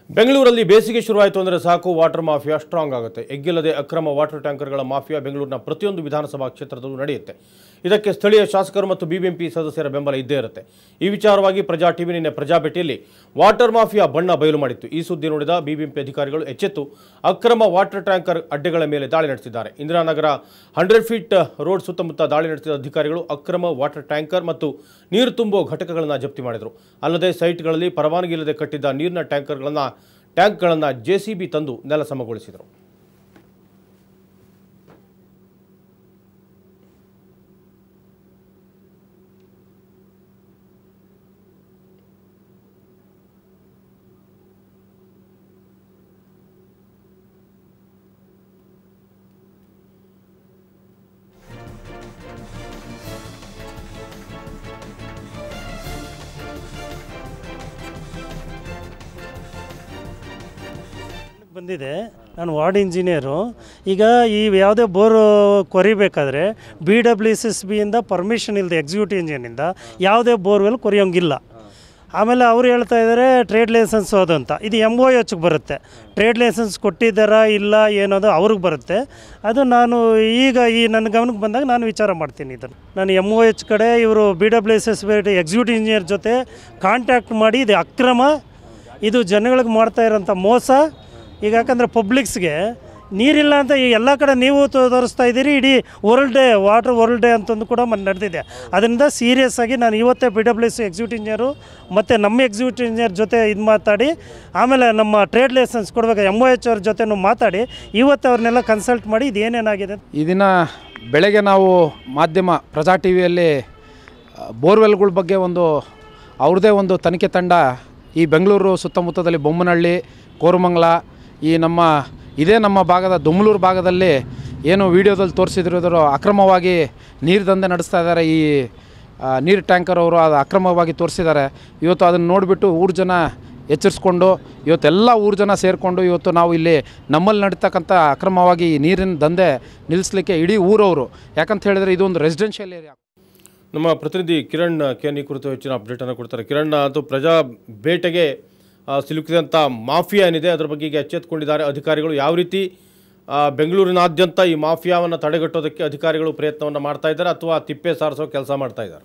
ಬೆಂಗಳೂರಲ್ಲಿ ಬೇಸಿಗೆ ಶುರುವಾಯಿತು ಅಂದರೆ ಸಾಕು ವಾಟರ್ ಮಾಫಿಯಾ ಸ್ಟ್ರಾಂಗ್ ಆಗುತ್ತೆ ಎಗ್ಗಿಲ್ಲದೆ ಅಕ್ರಮ ವಾಟರ್ ಟ್ಯಾಂಕರ್ಗಳ ಮಾಫಿಯಾ ಬೆಂಗಳೂರಿನ ಪ್ರತಿಯೊಂದು ವಿಧಾನಸಭಾ ಕ್ಷೇತ್ರದಲ್ಲೂ ನಡೆಯುತ್ತೆ ಇದಕ್ಕೆ ಸ್ಥಳೀಯ ಶಾಸಕರು ಮತ್ತು ಬಿಬಿಎಂಪಿ ಸದಸ್ಯರ ಬೆಂಬಲ ಇದ್ದೇ ಇರುತ್ತೆ ಈ ವಿಚಾರವಾಗಿ ಪ್ರಜಾ ಟಿವಿ ನಿನ್ನೆ ಪ್ರಜಾಪೇಟೆಯಲ್ಲಿ ವಾಟರ್ ಮಾಫಿಯಾ ಬಣ್ಣ ಬಯಲು ಮಾಡಿತ್ತು ಈ ಸುದ್ದಿ ನೋಡಿದ ಬಿಬಿಎಂಪಿ ಅಧಿಕಾರಿಗಳು ಎಚ್ಚೆತ್ತು ಅಕ್ರಮ ವಾಟರ್ ಟ್ಯಾಂಕರ್ ಅಡ್ಡೆಗಳ ಮೇಲೆ ದಾಳಿ ನಡೆಸಿದ್ದಾರೆ ಇಂದಿರಾನಗರ ಹಂಡ್ರೆಡ್ ಫೀಟ್ ರೋಡ್ ಸುತ್ತಮುತ್ತ ದಾಳಿ ನಡೆಸಿದ ಅಧಿಕಾರಿಗಳು ಅಕ್ರಮ ವಾಟರ್ ಟ್ಯಾಂಕರ್ ಮತ್ತು ನೀರು ತುಂಬುವ ಘಟಕಗಳನ್ನು ಜಪ್ತಿ ಮಾಡಿದರು ಅಲ್ಲದೆ ಸೈಟ್ಗಳಲ್ಲಿ ಪರವಾನಗಿ ಇಲ್ಲದೆ ಕಟ್ಟಿದ್ದ ನೀರಿನ ಟ್ಯಾಂಕರ್ಗಳನ್ನು ಟ್ಯಾಂಕ್ಗಳನ್ನು ಜೆಸಿಬಿ ತಂದು ನೆಲಸಮಗೊಳಿಸಿದರು ಬಂದಿದೆ ನಾನು ವಾರ್ಡ್ ಇಂಜಿನಿಯರು ಈಗ ಈ ಯಾವುದೇ ಬೋರು ಕೊರಿಬೇಕಾದ್ರೆ ಬಿ ಡಬ್ಲ್ಯೂ ಎಸ್ ಎಸ್ ಬಿಯಿಂದ ಪರ್ಮಿಷನ್ ಇಲ್ಲದೆ ಎಕ್ಸಿಕ್ಯೂಟಿವ್ ಇಂಜಿನಿಯಿಂದ ಯಾವುದೇ ಬೋರ್ವೆಲ್ ಕೊರಿಯೋಂಗಿಲ್ಲ ಆಮೇಲೆ ಅವ್ರು ಹೇಳ್ತಾ ಇದ್ದಾರೆ ಟ್ರೇಡ್ ಲೈಸೆನ್ಸ್ ಅದು ಅಂತ ಇದು ಎಮ್ ಒ ಎಚ್ಗೆ ಬರುತ್ತೆ ಟ್ರೇಡ್ ಲೈಸೆನ್ಸ್ ಕೊಟ್ಟಿದ್ದಾರಾ ಇಲ್ಲ ಏನೋದು ಅವ್ರಿಗೆ ಬರುತ್ತೆ ಅದು ನಾನು ಈಗ ಈ ನನ್ನ ಗಮನಕ್ಕೆ ಬಂದಾಗ ನಾನು ವಿಚಾರ ಮಾಡ್ತೀನಿ ಇದನ್ನು ನಾನು ಎಮ್ ಒ ಎಚ್ ಕಡೆ ಇವರು B W S S B executive engineer ಜೊತೆ ಕಾಂಟ್ಯಾಕ್ಟ್ ಮಾಡಿ ಇದು ಅಕ್ರಮ ಇದು ಜನಗಳಿಗೆ ಮಾಡ್ತಾ ಇರೋಂಥ ಮೋಸ ಈಗ ಯಾಕಂದರೆ ಪಬ್ಲಿಕ್ಸ್ಗೆ ನೀರಿಲ್ಲ ಅಂತ ಈ ಎಲ್ಲ ಕಡೆ ನೀವು ತೋ- ತೋರಿಸ್ತಾ ಇದ್ದೀರಿ ಇಡೀ world day water world day ಅಂತಂದು ಕೂಡ ಮ ನಡೆದಿದೆ ಅದರಿಂದ ಸೀರಿಯಸ್ ಆಗಿ ನಾನು ಇವತ್ತೇ B W C executive engineer ಮತ್ತು ನಮ್ಮ ಎಕ್ಸಿಕ್ಯೂಟಿವ್ ಇಂಜಿನಿಯರ್ ಜೊತೆ ಇದು ಮಾತಾಡಿ ಆಮೇಲೆ ನಮ್ಮ ಟ್ರೇಡ್ ಲೈಸೆನ್ಸ್ ಕೊಡಬೇಕು ಎಮ್ ಒ ಎಚ್ ಅವ್ರ ಜೊತೆನೂ ಮಾತಾಡಿ ಇವತ್ತು ಅವ್ರನ್ನೆಲ್ಲ ಕನ್ಸಲ್ಟ್ ಮಾಡಿ ಇದು ಏನೇನಾಗಿದೆ ಈ ದಿನ ಬೆಳಗ್ಗೆ ನಾವು ಮಾಧ್ಯಮ ಪ್ರಜಾ ಟಿ ವಿಯಲ್ಲಿ ಬೋರ್ವೆಲ್ಗಳ ಬಗ್ಗೆ ಒಂದು ಅವ್ರದ್ದೇ ಒಂದು ತನಿಖೆ ತಂಡ ಈ ಬೆಂಗಳೂರು ಸುತ್ತಮುತ್ತದಲ್ಲಿ ಬೊಮ್ಮನಹಳ್ಳಿ ಕೋರಮಂಗಲ ಈ ನಮ್ಮ ಇದೇ ನಮ್ಮ ಭಾಗದ ದೊಮ್ಲೂರು ಭಾಗದಲ್ಲಿ ಏನು ವಿಡಿಯೋದಲ್ಲಿ ತೋರಿಸಿದ್ರು ಅಕ್ರಮವಾಗಿ ನೀರು ದಂಧೆ ನಡೆಸ್ತಾ ಇದ್ದಾರೆ ಈ ಆ, ನೀರು ಟ್ಯಾಂಕರ್ ಅವರು ಅದು ಅಕ್ರಮವಾಗಿ ತೋರಿಸಿದ್ದಾರೆ ಇವತ್ತು ಅದನ್ನು ನೋಡಿಬಿಟ್ಟು ಊರು ಜನ ಎಚ್ಚರಿಸ್ಕೊಂಡು ಇವತ್ತೆಲ್ಲ ಊರು ಜನ ಸೇರಿಕೊಂಡು ಇವತ್ತು ನಾವು ಇಲ್ಲಿ ನಮ್ಮಲ್ಲಿ ನಡೀತಕ್ಕಂಥ ಅಕ್ರಮವಾಗಿ ಈ ನೀರಿನ ದಂಧೆ ನಿಲ್ಲಿಸಲಿಕ್ಕೆ ಇಡೀ ಊರವರು ಯಾಕಂತ ಹೇಳಿದರೆ ಇದು ಒಂದು ರೆಸಿಡೆನ್ಷಿಯಲ್ ಏರಿಯಾ ನಮ್ಮ ಪ್ರತಿನಿಧಿ ಕಿರಣ್ ಕೆನ್ ಈ ಕುರಿತು ಹೆಚ್ಚಿನ ಅಪ್ಡೇಟನ್ನು ಕೊಡ್ತಾರೆ ಕಿರಣ್ ಅದು ಪ್ರಜಾ ಬೇಟೆಗೆ ಆ, ಸಿಲುಕಿದಂಥ ಮಾಫಿಯಾ ಏನಿದೆ ಅದರ ಬಗ್ಗೆ ಈಗ ಎಚ್ಚೆತ್ತುಕೊಂಡಿದ್ದಾರೆ ಅಧಿಕಾರಿಗಳು ಯಾವ ರೀತಿ ಆ, ಬೆಂಗಳೂರಿನಾದ್ಯಂತ ಈ ಮಾಫಿಯಾವನ್ನು ತಡೆಗಟ್ಟೋದಕ್ಕೆ ಅಧಿಕಾರಿಗಳು ಪ್ರಯತ್ನವನ್ನು ಮಾಡ್ತಾ ಇದ್ದಾರೆ ಅಥವಾ ತಿಪ್ಪೆ ಸಾರಿಸೋ ಕೆಲಸ ಮಾಡ್ತಾ ಇದ್ದಾರೆ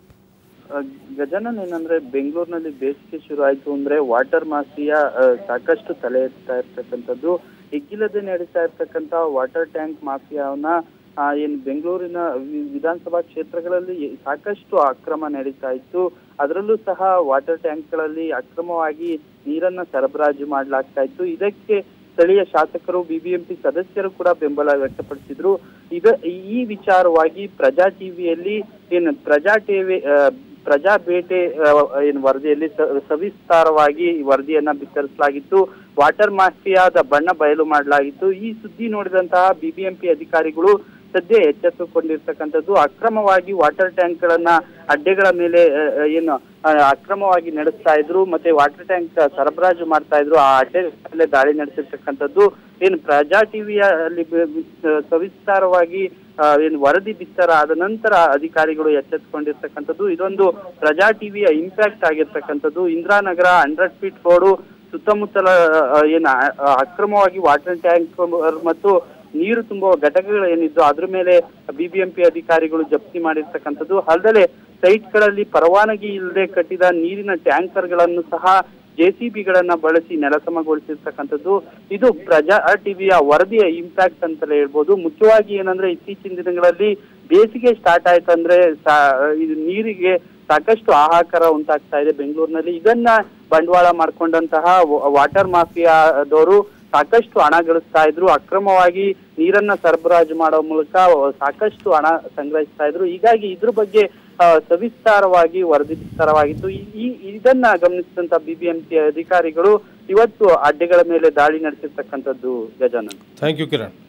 ಆ, ಗಜಾನನ್ ಏನಂದ್ರೆ ಬೆಂಗಳೂರಿನಲ್ಲಿ ಬೇಸಿಗೆ ಶುರು ಆಯ್ತು ಅಂದ್ರೆ ವಾಟರ್ ಮಾಫಿಯಾ ಆ, ಸಾಕಷ್ಟು ತಲೆ ಎತ್ತಾ ಇರ್ತಕ್ಕಂಥದ್ದು ಎಗ್ಗಿಲ್ಲದೆ ನಡೀತಾ ಇರ್ತಕ್ಕಂಥ ವಾಟರ್ ಟ್ಯಾಂಕ್ ಮಾಫಿಯಾವನ್ನ ಆ, ಏನ್ ಬೆಂಗಳೂರಿನ ವಿ- ವಿಧಾನಸಭಾ ಕ್ಷೇತ್ರಗಳಲ್ಲಿ ಎ- ಸಾಕಷ್ಟು ಅಕ್ರಮ ನಡೀತಾ ಇತ್ತು ಅದರಲ್ಲೂ ಸಹ ವಾಟರ್ ಟ್ಯಾಂಕ್ಗಳಲ್ಲಿ ಅಕ್ರಮವಾಗಿ ನೀರನ್ನ ಸರಬರಾಜು ಮಾಡಲಾಗ್ತಾ ಇತ್ತು ಇದಕ್ಕೆ ಸ್ಥಳೀಯ ಶಾಸಕರು ಬಿಬಿಎಂಪಿ ಸದಸ್ಯರು ಕೂಡ ಬೆಂಬಲ ವ್ಯಕ್ತಪಡಿಸಿದ್ರು ಇದ ಈ ವಿಚಾರವಾಗಿ ಪ್ರಜಾ ಟಿವಿಯಲ್ಲಿ ಏನು ಪ್ರಜಾ ಟಿವಿ ಆ, ಪ್ರಜಾ ಬೇಟೆ ಆ, ಏನು ವರದಿಯಲ್ಲಿ ಸ- ಸವಿಸ್ತಾರವಾಗಿ ಈ ವರದಿಯನ್ನ ಬಿತ್ತರಿಸಲಾಗಿತ್ತು ವಾಟರ್ ಮಾಫಿಯಾದ ಬಣ್ಣ ಬಯಲು ಮಾಡಲಾಗಿತ್ತು ಈ ಸುದ್ದಿ ನೋಡಿದಂತಹ ಬಿಬಿಎಂಪಿ ಅಧಿಕಾರಿಗಳು ಸದ್ಯ ಎಚ್ಚೆತ್ತುಕೊಂಡಿರ್ತಕ್ಕಂಥದ್ದು ಅಕ್ರಮವಾಗಿ ವಾಟರ್ ಟ್ಯಾಂಕ್ಗಳನ್ನ ಅಡ್ಡೆಗಳ ಮೇಲೆ ಆ, ಆ, ಏನು ಆ, ಅಕ್ರಮವಾಗಿ ನಡೆಸ್ತಾ ಇದ್ರು ಮತ್ತೆ ವಾಟರ್ ಟ್ಯಾಂಕ್ ಸರಬರಾಜು ಮಾಡ್ತಾ ಇದ್ರು ಆ ಅಡ್ಡೆ ಮೇಲೆ ದಾಳಿ ನಡೆಸಿರ್ತಕ್ಕಂಥದ್ದು ಏನು ಪ್ರಜಾ ಟಿವಿಯ ಅಲ್ಲಿ ಬ- ಬ- ಸವಿಸ್ತಾರವಾಗಿ ಆ, ಏನು ವರದಿ ಬಿತ್ತರ ಆದ ನಂತರ ಅಧಿಕಾರಿಗಳು ಎಚ್ಚೆತ್ತುಕೊಂಡಿರ್ತಕ್ಕಂಥದ್ದು ಇದೊಂದು ಪ್ರಜಾ ಟಿವಿಯ ಇಂಪ್ಯಾಕ್ಟ್ ಆಗಿರ್ತಕ್ಕಂಥದ್ದು ಇಂದಿರಾನಗರ ಹಂಡ್ರೆಡ್ ಫೀಟ್ ರೋಡು ಸುತ್ತಮುತ್ತಲ ಆ, ಏನು ಆ- ಆ, ಅಕ್ರಮವಾಗಿ ವಾಟರ್ ಟ್ಯಾಂಕ್ ಮತ್ತು ನೀರು ತುಂಬುವ ಘಟಕಗಳು ಏನಿದ್ದು ಅದ್ರ ಮೇಲೆ ಬಿಬಿಎಂಪಿ ಅಧಿಕಾರಿಗಳು ಜಪ್ತಿ ಮಾಡಿರ್ತಕ್ಕಂಥದ್ದು ಅಲ್ಲದೆ ಸೈಟ್ಗಳಲ್ಲಿ ಪರವಾನಗಿ ಇಲ್ಲದೆ ಕಟ್ಟಿದ ನೀರಿನ ಟ್ಯಾಂಕರ್ಗಳನ್ನು ಸಹ ಜೆಸಿಬಿಗಳನ್ನ ಬಳಸಿ ನೆಲಸಮಗೊಳಿಸಿರ್ತಕ್ಕಂಥದ್ದು ಇದು ಪ್ರಜಾ ಟಿವಿಯ ವರದಿಯ ಇಂಪ್ಯಾಕ್ಟ್ ಅಂತಲೇ ಹೇಳ್ಬೋದು ಮುಖ್ಯವಾಗಿ ಏನಂದ್ರೆ ಇತ್ತೀಚಿನ ದಿನಗಳಲ್ಲಿ ಬೇಸಿಗೆ ಸ್ಟಾರ್ಟ್ ಆಯ್ತಂದ್ರೆ ಸಾ- ಇದು ನೀರಿಗೆ ಸಾಕಷ್ಟು ಹಾಹಾಕಾರ ಉಂಟಾಗ್ತಾ ಇದೆ ಬೆಂಗಳೂರಿನಲ್ಲಿ ಇದನ್ನ ಬಂಡವಾಳ ಮಾಡ್ಕೊಂಡಂತಹ ವಾಟರ್ ಮಾಫಿಯಾದವರು ಸಾಕಷ್ಟು ಹಣ ಗಳಿಸ್ತಾ ಇದ್ರು ಅಕ್ರಮವಾಗಿ ನೀರನ್ನ ಸರಬರಾಜು ಮಾಡೋ ಮೂಲಕ ಸಾಕಷ್ಟು ಹಣ ಸಂಗ್ರಹಿಸ್ತಾ ಇದ್ರು ಹೀಗಾಗಿ ಇದ್ರ ಬಗ್ಗೆ ಆ, ಸವಿಸ್ತಾರವಾಗಿ ವರದಿ ವಿಸ್ತಾರವಾಗಿತ್ತು ಈ ಈ- ಇದನ್ನ ಗಮನಿಸಿದಂತ ಬಿಬಿಎಂಪಿ ಅಧಿಕಾರಿಗಳು ಇವತ್ತು ಅಡ್ಡೆಗಳ ಮೇಲೆ ದಾಳಿ ನಡೆಸಿರ್ತಕ್ಕಂಥದ್ದು ಗಜಾನನ್ ಥ್ಯಾಂಕ್ ಯು ಕಿರಣ್